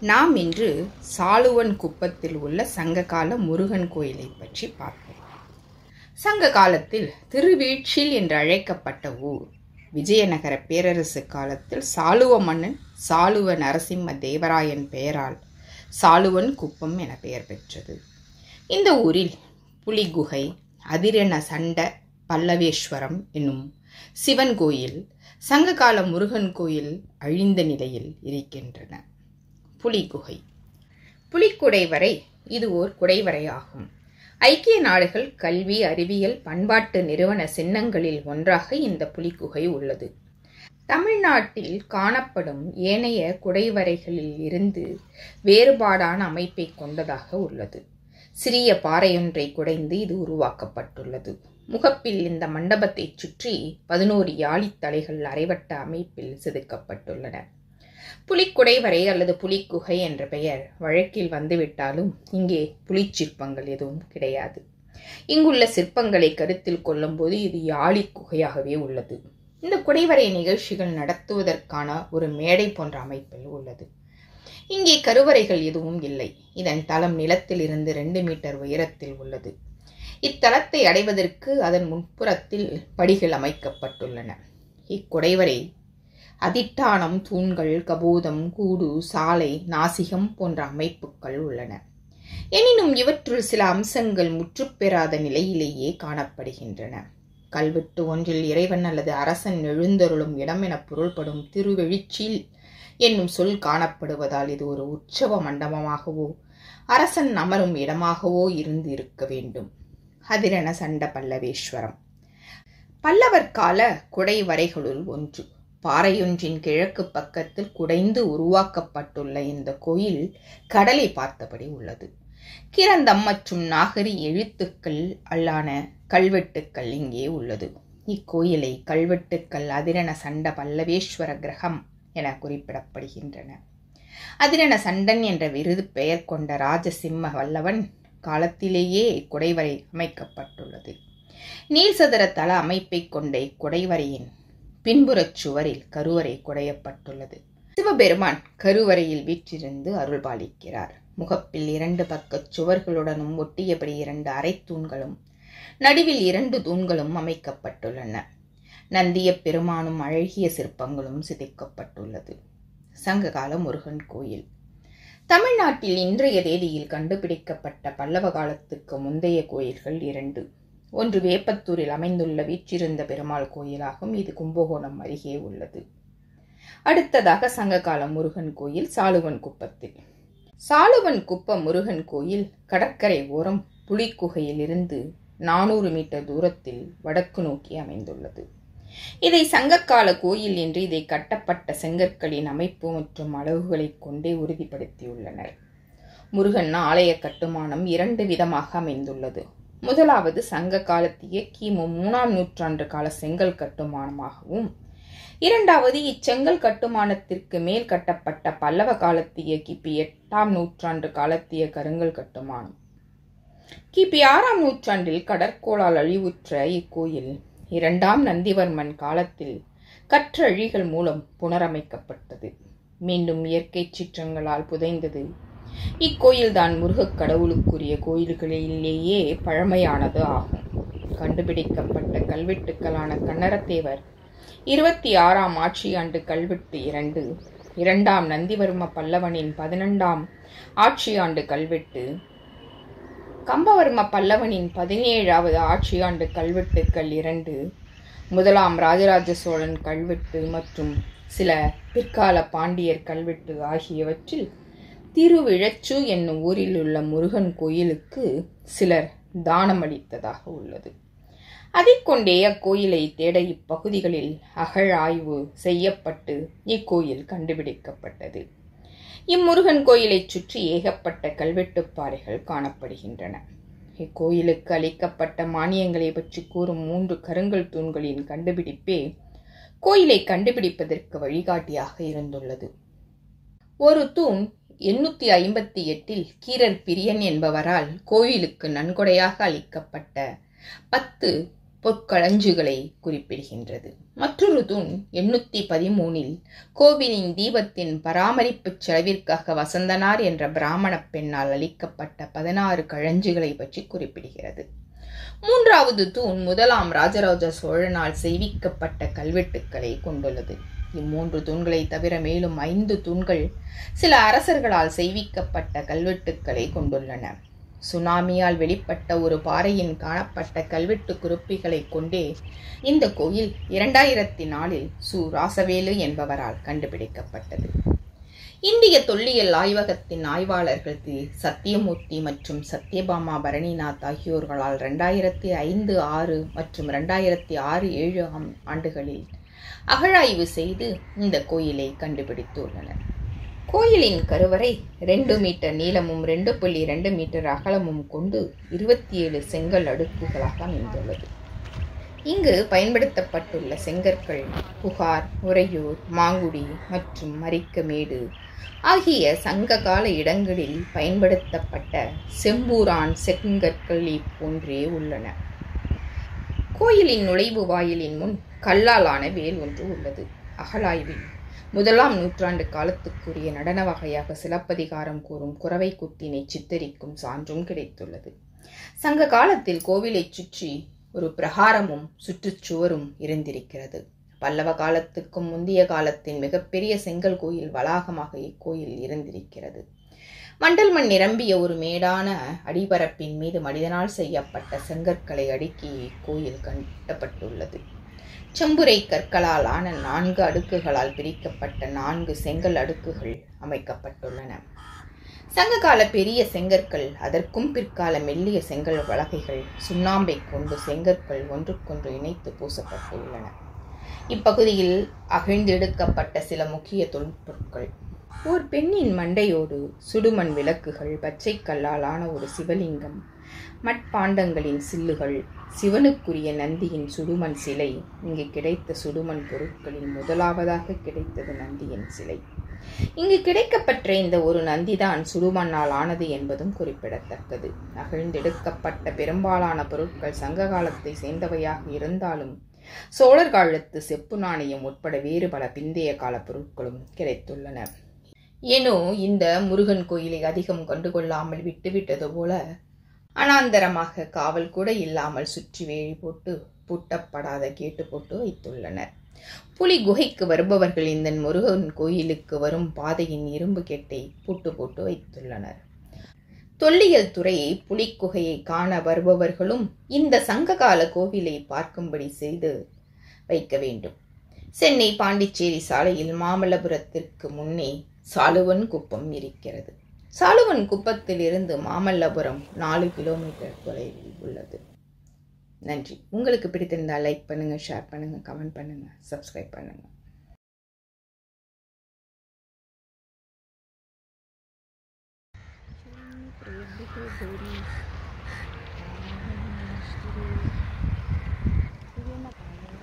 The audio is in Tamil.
நாம் இன்று சாலுவன் குப்பத்தில் உள்ள சங்ககால முருகன் கோயிலை பற்றி பார்ப்போம் சங்க காலத்தில் திருவீழ்ச்சில் என்று அழைக்கப்பட்ட ஊர் விஜயநகர பேரரசு காலத்தில் சாலுவ மன்னன் சாலுவ நரசிம்ம தேவராயன் பெயரால் சாலுவன் குப்பம் என பெயர் பெற்றது இந்த ஊரில் புலிகுகை அதிரண சண்ட பல்லவேஸ்வரம் என்னும் சிவன் கோயில் சங்ககால முருகன் கோயில் அழிந்த நிலையில் இருக்கின்றன புலிகுகை புலிக்குடைவரை இது ஓர் குடைவரையாகும் ஐக்கிய நாடுகள் கல்வி அறிவியல் பண்பாட்டு நிறுவன சின்னங்களில் ஒன்றாக இந்த புலிக்குகை உள்ளது தமிழ்நாட்டில் காணப்படும் ஏனைய குடைவரைகளில் இருந்து வேறுபாடான அமைப்பை கொண்டதாக உள்ளது சிறிய பாறையொன்றை குடைந்து இது உருவாக்கப்பட்டுள்ளது முகப்பில் இந்த மண்டபத்தை சுற்றி பதினோரு யாழித்தலைகள் அரைவட்ட அமைப்பில் செதுக்கப்பட்டுள்ளன புலிக்குடைவரை அல்லது புலிக்குகை என்ற பெயர் வழக்கில் வந்துவிட்டாலும் இங்கே புலிச்சிற்பங்கள் எதுவும் கிடையாது இங்குள்ள சிற்பங்களை கருத்தில் கொள்ளும்போது இது யாழி குகையாகவே உள்ளது இந்த குடைவரை நிகழ்ச்சிகள் நடத்துவதற்கான ஒரு மேடை போன்ற அமைப்பில் உள்ளது இங்கே கருவறைகள் எதுவும் இல்லை இதன் தளம் நிலத்தில் இருந்து ரெண்டு மீட்டர் உயரத்தில் உள்ளது இத்தலத்தை அடைவதற்கு அதன் முன்புறத்தில் படிகள் அமைக்கப்பட்டுள்ளன இக்குடைவரை அதிட்டானம் தூண்கள் கபோதம் கூடு சாலை நாசிகம் போன்ற அமைப்புகள் உள்ளன எனினும் இவற்றுள் சில அம்சங்கள் முற்றுப்பெறாத நிலையிலேயே காணப்படுகின்றன கல்வெட்டு ஒன்றில் இறைவன் அல்லது அரசன் எழுந்தருளும் இடம் என பொருள்படும் திருவெழிச்சில் என்னும் சொல் காணப்படுவதால் இது ஒரு உற்சவ மண்டபமாகவோ அரசன் அமரும் இடமாகவோ இருந்து இருக்க வேண்டும் அதிரண சண்ட பல்லவேஸ்வரம் பல்லவர் கால குடைவரைகளுள் ஒன்று பாறையொன்றின் கிழக்கு பக்கத்தில் குடைந்து உருவாக்கப்பட்டுள்ள இந்த கோயில் கடலை பார்த்தபடி உள்ளது கிரந்தம் மற்றும் நாகரி எழுத்துக்கள் அல்லான கல்வெட்டுக்கள் இங்கே உள்ளது இக்கோயிலை கல்வெட்டுக்கள் அதிரண சண்ட பல்லவேஸ்வர கிரகம் என குறிப்பிடப்படுகின்றன அதிரண சண்டன் என்ற விருது பெயர் கொண்ட ராஜசிம்ம வல்லவன் காலத்திலேயே இக்குடைவரை அமைக்கப்பட்டுள்ளது நீர்சதுர தள அமைப்பை கொண்ட இக்குடைவரையின் பின்புறச் சுவரில் கருவறை குடையப்பட்டுள்ளது சிவபெருமான் கருவறையில் வீற்றிருந்து அருள்பாலிக்கிறார் முகப்பில் இரண்டு பக்கச் சுவர்களுடனும் ஒட்டியபடி இரண்டு அரை தூண்களும் நடுவில் இரண்டு தூண்களும் அமைக்கப்பட்டுள்ளன நந்திய பெருமானும் அழகிய சிற்பங்களும் சிதைக்கப்பட்டுள்ளது சங்ககால முருகன் கோயில் தமிழ்நாட்டில் இன்றைய தேதியில் கண்டுபிடிக்கப்பட்ட பல்லவ காலத்துக்கு முந்தைய கோயில்கள் இரண்டு ஒன்று வேப்பத்தூரில் அமைந்துள்ள வீற்றிருந்த பெருமாள் கோயிலாகும் இது கும்பகோணம் அருகே உள்ளது அடுத்ததாக சங்ககால முருகன் கோயில் சாலுவன் குப்பத்தில் சாலுவன் குப்ப முருகன் கோயில் கடற்கரை ஓரம் புலிக்குகையில் இருந்து நானூறு மீட்டர் தூரத்தில் வடக்கு நோக்கி அமைந்துள்ளது இதை சங்ககால கோயில் என்று இதை கட்டப்பட்ட செங்கற்களின் அமைப்பு மற்றும் அளவுகளை கொண்டே உறுதிப்படுத்தியுள்ளனர் முருகன் ஆலய கட்டுமானம் இரண்டு விதமாக அமைந்துள்ளது முதலாவது சங்க காலத்திய கிமு மூணாம் நூற்றாண்டு கால செங்கல் கட்டுமானமாகவும் இரண்டாவது இச்செங்கல் கட்டுமானத்திற்கு மேல் கட்டப்பட்ட பல்லவ காலத்திய கிபி எட்டாம் நூற்றாண்டு காலத்திய கருங்கல் கட்டுமானம் கிபி ஆறாம் நூற்றாண்டில் கடற்கோளால் அழிவுற்ற இக்கோயில் இரண்டாம் நந்திவர்மன் காலத்தில் கற்றழிகள் மூலம் புனரமைக்கப்பட்டது மீண்டும் இயற்கை சீற்றங்களால் புதைந்தது இக்கோயில்தான் முருகக் கடவுளுக்குரிய கோயில்களிலேயே பழமையானது ஆகும் கண்டுபிடிக்கப்பட்ட கல்வெட்டுக்களான கன்னரத்தேவர் இருபத்தி ஆறாம் ஆட்சியாண்டு கல்வெட்டு இரண்டு இரண்டாம் நந்திவர்ம பல்லவனின் பதினெண்டாம் ஆட்சியாண்டு கல்வெட்டு கம்பவர்ம பல்லவனின் பதினேழாவது ஆட்சியாண்டு கல்வெட்டுக்கள் இரண்டு முதலாம் ராஜராஜ சோழன் கல்வெட்டு மற்றும் சில பிற்கால பாண்டியர் கல்வெட்டு ஆகியவற்றில் திருவிழச்சு என்னும் ஊரில் உள்ள முருகன் கோயிலுக்கு சிலர் தானமளித்ததாக உள்ளது அதைக் கொண்டே அக்கோயிலை தேட இப்பகுதிகளில் அகழாய்வு செய்யப்பட்டு இக்கோயில் கண்டுபிடிக்கப்பட்டது இம்முருகன் கோயிலைச் சுற்றி ஏகப்பட்ட கல்வெட்டுப்பாறைகள் காணப்படுகின்றன இக்கோயிலுக்கு அளிக்கப்பட்ட மானியங்களை பற்றி கூறும் மூன்று கருங்கல் தூண்களின் கண்டுபிடிப்பே கோயிலை கண்டுபிடிப்பதற்கு வழிகாட்டியாக இருந்துள்ளது ஒரு தூண் எண்ணூத்தி ஐம்பத்தி எட்டில் கீரர் பிரியன் என்பவரால் கோயிலுக்கு நன்கொடையாக அளிக்கப்பட்ட பத்து பொற்களஞ்சுகளை குறிப்பிடுகின்றது மற்றொரு தூண் எண்ணூத்தி பதிமூனில் கோவிலின் தீபத்தின் பராமரிப்பு செலவிற்காக வசந்தனார் என்ற பிராமண பெண்ணால் அளிக்கப்பட்ட பதினாறு கழஞ்சுகளை பற்றி குறிப்பிடுகிறது மூன்றாவது தூண் முதலாம் ராஜராஜ சோழனால் செய்விக்கப்பட்ட கல்வெட்டுக்களை கொண்டுள்ளது இம்மூன்று தூண்களை தவிர மேலும் ஐந்து தூண்கள் சில அரசர்களால் செய்விக்கப்பட்ட கல்வெட்டுக்களை கொண்டுள்ளன சுனாமியால் வெளிப்பட்ட ஒரு பாறையின் காணப்பட்ட கல்வெட்டு குறிப்பிகளை கொண்டே இந்த கோயில் இரண்டாயிரத்தி நாலில் சு ராசவேலு என்பவரால் கண்டுபிடிக்கப்பட்டது இந்திய தொல்லியல் ஆய்வகத்தின் ஆய்வாளர்கள் தி சத்தியமூர்த்தி மற்றும் சத்யபாமா பரணிநாத் ஆகியோர்களால் ரெண்டாயிரத்தி ஐந்து ஆறு மற்றும் ரெண்டாயிரத்தி ஆறு ஏழு ஆம் ஆண்டுகளில் அகழாய்வு செய்து இந்த கோயிலை கண்டுபிடித்துள்ளனர் கோயிலின் கருவறை ரெண்டு மீட்டர் நீளமும் ரெண்டு புள்ளி ரெண்டு மீட்டர் அகலமும் கொண்டு இருபத்தி ஏழு செங்கல் அடுக்குகளாக அமைந்துள்ளது இங்கு பயன்படுத்தப்பட்டுள்ள செங்கற்கள் புகார் உறையூர் மாங்குடி மற்றும் மரிக்கமேடு ஆகிய சங்ககால இடங்களில் பயன்படுத்தப்பட்ட செம்பூரான் செங்கற்கள் போன்றே உள்ளன கோயிலின் நுழைவு வாயிலின் முன் கல்லாலான வேல் ஒன்று உள்ளது அகழாய்வில் முதலாம் நூற்றாண்டு காலத்துக்குரிய நடன வகையாக சிலப்பதிகாரம் கூறும் குறவை குத்தினை சித்தரிக்கும் சான்றும் கிடைத்துள்ளது சங்க காலத்தில் கோவிலைச் சுற்றி ஒரு பிரகாரமும் சுற்றுச்சுவரும் இருந்திருக்கிறது பல்லவ காலத்துக்கும் முந்தைய காலத்தின் மிகப்பெரிய செங்கல் கோயில் வளாகமாக இக்கோயில் இருந்திருக்கிறது மண்டல் மண் நிரம்பிய ஒரு மேடான அடிபரப்பின் மீது மனிதனால் செய்யப்பட்ட செங்கற்களை அடுக்கி இக்கோயில் கட்டப்பட்டுள்ளது செம்புரை கற்களால் ஆன நான்கு அடுக்குகளால் பிரிக்கப்பட்ட நான்கு செங்கல் அடுக்குகள் அமைக்கப்பட்டுள்ளன சங்ககால பெரிய செங்கற்கள் அதற்கும் பிற்கால மெல்லிய செங்கல் வலகைகள் சுண்ணாம்பை கொண்டு செங்கற்கள் ஒன்றுக்கொன்று இணைத்து பூசப்பட்டுள்ளன இப்பகுதியில் அகழ்ந்தெடுக்கப்பட்ட சில முக்கிய தொல்பொருட்கள் ஓர் பெண்ணின் மண்டையோடு சுடுமண் விளக்குகள் பச்சை கல்லாலான ஒரு சிவலிங்கம் மட்பாண்டங்களின் சில்லுகள் சிவனுக்குரிய நந்தியின் சுடுமண் சிலை இங்கு கிடைத்த சுடுமண் பொருட்களில் முதலாவதாக கிடைத்தது நந்தியின் சிலை இங்கு கிடைக்கப்பெற்ற இந்த ஒரு நந்திதான் சுடுமண்ணால் ஆனது என்பதும் குறிப்பிடத்தக்கது அகழ்ந்தெடுக்கப்பட்ட பெரும்பாலான பொருட்கள் சங்க காலத்தை சேர்ந்தவையாக இருந்தாலும் சோழர் காலத்து செப்பு நாணயம் உட்பட வேறு பல பிந்தைய கால பொருட்களும் கிடைத்துள்ளன ஏனோ இந்த முருகன் கோயிலை அதிகம் கண்டுகொள்ளாமல் விட்டுவிட்டது போல அனாந்தரமாக காவல் கூட இல்லாமல் சுற்றி வேலி போட்டு பூட்டப்படாத கேட்டு போட்டு வைத்துள்ளனர் புலி குகைக்கு வருபவர்கள் இந்த முருகன் கோயிலுக்கு வரும் பாதையின் இரும்பு கெட்டை பூட்டு போட்டு வைத்துள்ளனர் தொல்லியல் துறை புலிக்குகையை காண வருபவர்களும் இந்த சங்ககால கோவிலை பார்க்கும்படி செய்து வைக்க வேண்டும் சென்னை பாண்டிச்சேரி சாலையில் மாமல்லபுரத்திற்கு முன்னே சாலுவன் குப்பம் இருக்கிறது சாலுவன் குப்பத்திலிருந்து மாமல்லபுரம் நாலு கிலோமீட்டர் தொலைவில் உள்ளது நன்றி உங்களுக்கு பிடித்திருந்தால் லைக் பண்ணுங்க ஷேர் பண்ணுங்க கமெண்ட் பண்ணுங்க சப்ஸ்கிரைப் பண்ணுங்க Hindi